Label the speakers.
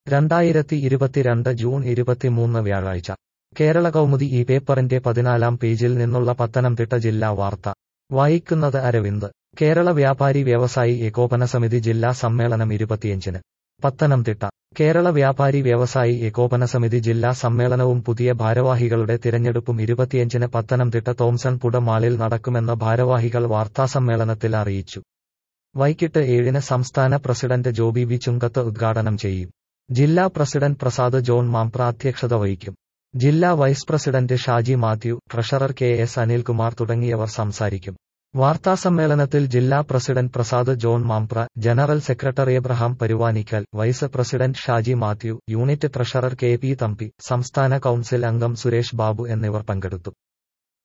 Speaker 1: രണ്ടായിരത്തി ഇരുപത്തിരണ്ട് ജൂൺ ഇരുപത്തിമൂന്ന് വ്യാഴാഴ്ച കേരള കൗമുദി ഈ പേപ്പറിന്റെ പതിനാലാം പേജിൽ നിന്നുള്ള പത്തനംതിട്ട ജില്ലാ വാർത്ത വായിക്കുന്നത് അരവിന്ദ് കേരള വ്യാപാരി വ്യവസായി ഏകോപന സമിതി ജില്ലാ സമ്മേളനം ഇരുപത്തിയഞ്ചിന് പത്തനംതിട്ട കേരള വ്യാപാരി വ്യവസായി ഏകോപന സമിതി ജില്ലാ സമ്മേളനവും പുതിയ ഭാരവാഹികളുടെ തിരഞ്ഞെടുപ്പും ഇരുപത്തിയഞ്ചിന് പത്തനംതിട്ട തോംസൺ പുട മാളിൽ നടക്കുമെന്ന് ഭാരവാഹികൾ വാർത്താസമ്മേളനത്തിൽ അറിയിച്ചു വൈകിട്ട് ഏഴിന് സംസ്ഥാന പ്രസിഡന്റ് ജോബി വി ചുങ്കത്ത് ഉദ്ഘാടനം ചെയ്യും ജില്ലാ പ്രസിഡന്റ് പ്രസാദ് ജോൺ മാംപ്ര അധ്യക്ഷത വഹിക്കും ജില്ലാ vice president Shaji Mathew treasurer K S Anilkumar തുടങ്ങിയവർ സംസാരിക്കും വാർത്താസമ്മേളനത്തിൽ ജില്ലാ president Prasad John Mampra general secretary Abraham Paruvanickal vice president Shaji Mathew unit treasurer K P Thampi സംസ്ഥാന കൌൺസിൽ അംഗം സുരേഷ് ബാബു എന്നിവർ പങ്കെടുത്തു